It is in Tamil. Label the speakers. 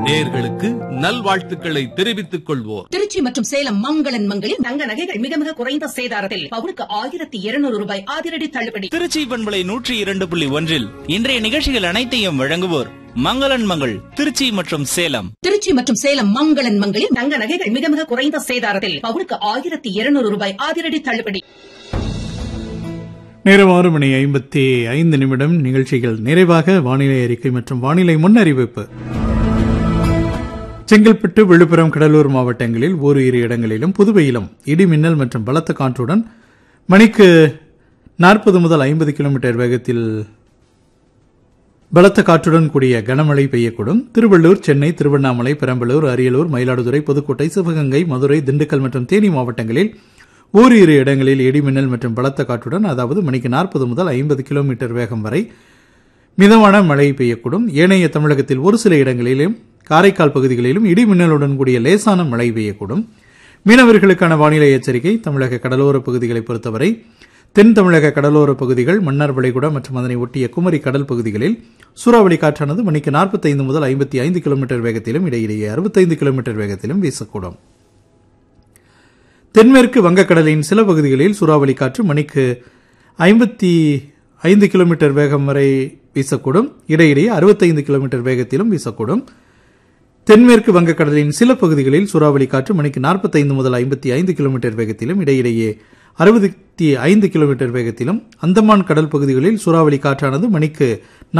Speaker 1: நேர்களுக்கு நல்வாழ்த்துக்களை தெரிவித்துக் கொள்வோர்
Speaker 2: திருச்சி மற்றும் சேலம் மங்களன் மங்களில்
Speaker 3: தங்க நகைகள் மிக மிக குறைந்த சேதாரத்தில் பவுனுக்கு ஆயிரத்தி இருநூறு ரூபாய் அதிரடி தள்ளுபடி
Speaker 4: திருச்சி பண்பலை நூற்றி இரண்டு புள்ளி ஒன்றில் இன்றைய நிகழ்ச்சிகள் அனைத்தையும் வழங்குவோர் மங்களன் மங்கள் திருச்சி மற்றும் சேலம்
Speaker 2: திருச்சி மற்றும் சேலம் மங்களன் மங்களில்
Speaker 3: தங்க நகைகள் மிக மிக குறைந்த சேதாரத்தில் பவுனுக்கு ஆயிரத்தி இருநூறு ரூபாய் அதிரடி தள்ளுபடி
Speaker 5: நேரம் ஆறு மணி ஐம்பத்தி ஐந்து நிமிடம் நிகழ்ச்சிகள் நிறைவாக வானிலை அறிக்கை மற்றும் வானிலை முன்னறிவிப்பு செங்கல்பட்டு விழுப்புரம் கடலூர் மாவட்டங்களில் ஓரிரு இடங்களிலும் புதுவையிலும் இடி மின்னல் மற்றும் பலத்த காற்றுடன் மணிக்கு நாற்பது முதல் ஐம்பது கிலோமீட்டர் வேகத்தில் பலத்த காற்றுடன் கூடிய கனமழை பெய்யக்கூடும் திருவள்ளூர் சென்னை திருவண்ணாமலை பெரம்பலூர் அரியலூர் மயிலாடுதுறை புதுக்கோட்டை சிவகங்கை மதுரை திண்டுக்கல் மற்றும் தேனி மாவட்டங்களில் ஓரிரு இடங்களில் இடிமின்னல் மற்றும் பலத்த காற்றுடன் அதாவது மணிக்கு நாற்பது முதல் ஐம்பது கிலோமீட்டர் வேகம் வரை மிதமான மழை பெய்யக்கூடும் ஏனைய தமிழகத்தில் ஒரு சில இடங்களிலும் காரைக்கால் பகுதிகளிலும் இடிமின்னலுடன் கூடிய லேசான மழை பெய்யக்கூடும் மீனவர்களுக்கான வானிலை எச்சரிக்கை தமிழக கடலோர பகுதிகளை பொறுத்தவரை தென் தமிழக கடலோர பகுதிகள் மன்னார் வளைகுடா மற்றும் அதனை ஒட்டிய குமரி கடல் பகுதிகளில் சூறாவளி காற்றானது மணிக்கு நாற்பத்தைந்து முதல் ஐம்பத்தி ஐந்து கிலோமீட்டர் வேகத்திலும் இடையிடையே அறுபத்தைந்து கிலோமீட்டர் வேகத்திலும் வீசக்கூடும் தென்மேற்கு வங்கக்கடலின் சில பகுதிகளில் சூறாவளி காற்று மணிக்கு ஐம்பத்தி ஐந்து கிலோமீட்டர் வேகம் வரை வீசக்கூடும் இடையிடையே அறுபத்தைந்து கிலோமீட்டர் வேகத்திலும் வீசக்கூடும் தென்மேற்கு வங்கக்கடலின் சில பகுதிகளில் சூறாவளி காற்று மணிக்கு நாற்பத்தைந்து முதல் ஐம்பத்தி ஐந்து கிலோமீட்டர் வேகத்திலும் இடையிடையே அறுபத்தி ஐந்து கிலோமீட்டர் வேகத்திலும் அந்தமான் கடல் பகுதிகளில் சூறாவளி காற்றானது மணிக்கு